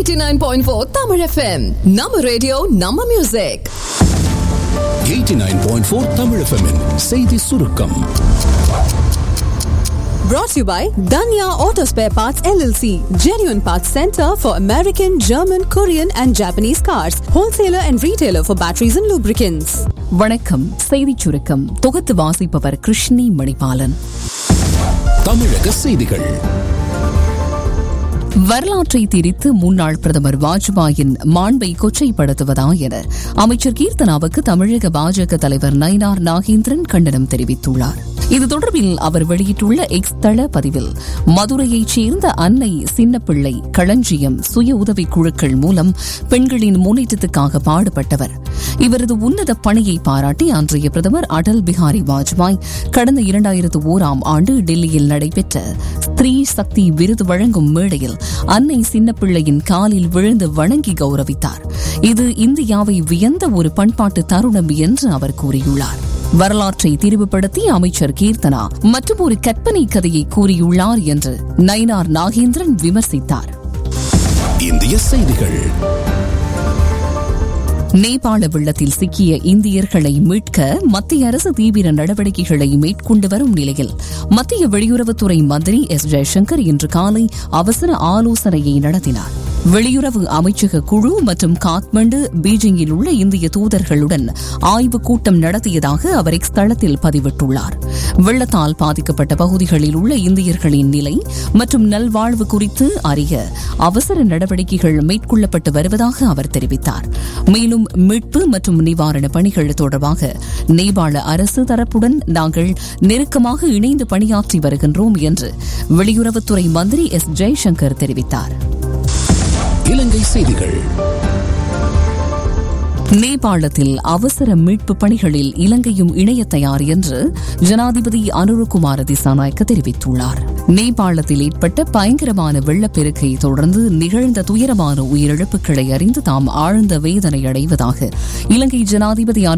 89.4 Tamil FM. நம்ம radio நம்ம music 89.4 Tamil FM -இன் செய்தி சுருக்கம் brought to you by Danya Auto Spare Parts LLC, genuine parts center for American, German, Korean and Japanese cars, wholesaler and retailer for batteries and lubricants. வணக்கம் செய்திச் சுருக்கம் தொகுத்து வாசிப்பவர் கிருஷ்ணி மணிபாலன் தமிழக செய்திகள் வரலாற்றை திரித்து முன்னாள் பிரதமர் வாஜ்பாயின் மாண்பை கொச்சைப்படுத்துவதா என அமைச்சர் கீர்த்தனாவுக்கு தமிழக பாஜக தலைவர் நயினார் நாகேந்திரன் கண்டனம் தெரிவித்துள்ளார் இது தொடர்பில் அவர் வெளியிட்டுள்ள எக்ஸ் தள பதிவில் மதுரையைச் சேர்ந்த அன்னை சின்னப்பிள்ளை களஞ்சியம் சுய உதவிக் குழுக்கள் மூலம் பெண்களின் முன்னேற்றத்துக்காக பாடுபட்டவர் இவரது உன்னத பணியை பாராட்டி அன்றைய பிரதமர் அடல் பிஹாரி வாஜ்பாய் கடந்த இரண்டாயிரத்து ஓராம் ஆண்டு டெல்லியில் நடைபெற்ற ஸ்திரீ சக்தி விருது வழங்கும் மேடையில் அன்னை சின்னப்பிள்ளையின் காலில் விழுந்து வணங்கி கௌரவித்தார் இது இந்தியாவை வியந்த ஒரு பண்பாட்டு தருணம் என்று அவர் கூறியுள்ளார் வரலாற்றை திரிவுபடுத்தி அமைச்சர் கீர்த்தனா மற்றும் ஒரு கற்பனை கதையை கூறியுள்ளார் என்று நயினார் நாகேந்திரன் விமர்சித்தார் இந்திய செய்திகள் நேபாள வெள்ளத்தில் சிக்கிய இந்தியர்களை மீட்க மத்திய அரசு தீவிர நடவடிக்கைகளை மேற்கொண்டு வரும் நிலையில் மத்திய வெளியுறவுத்துறை மந்திரி எஸ் ஜெய்சங்கர் இன்று காலை அவசர ஆலோசனையை நடத்தினார் வெளியுறவு அமைச்சக குழு மற்றும் காத்மண்டு பீஜிங்கில் உள்ள இந்திய தூதர்களுடன் ஆய்வுக் கூட்டம் நடத்தியதாக அவர் எக்ஸ் தளத்தில் பதிவிட்டுள்ளார் வெள்ளத்தால் பாதிக்கப்பட்ட பகுதிகளில் உள்ள இந்தியர்களின் நிலை மற்றும் நல்வாழ்வு குறித்து அறிய அவசர நடவடிக்கைகள் மேற்கொள்ளப்பட்டு வருவதாக அவர் தெரிவித்தார் மேலும் மீட்பு மற்றும் நிவாரண பணிகள் தொடர்பாக நேபாள அரசு தரப்புடன் நாங்கள் நெருக்கமாக இணைந்து பணியாற்றி வருகின்றோம் என்று வெளியுறவுத்துறை மந்திரி எஸ் ஜெய்சங்கர் தெரிவித்தார் இலங்கை செய்திகள் நேபாளத்தில் அவசர மீட்பு பணிகளில் இலங்கையும் இணைய தயார் என்று ஜனாதிபதி அனுருகுமார திசாநாயக்க தெரிவித்துள்ளார் நேபாளத்தில் ஏற்பட்ட பயங்கரமான வெள்ளப்பெருக்கை தொடர்ந்து நிகழ்ந்த துயரமான உயிரிழப்புகளை அறிந்து தாம் ஆழ்ந்த வேதனை அடைவதாக இலங்கை ஜனாதிபதி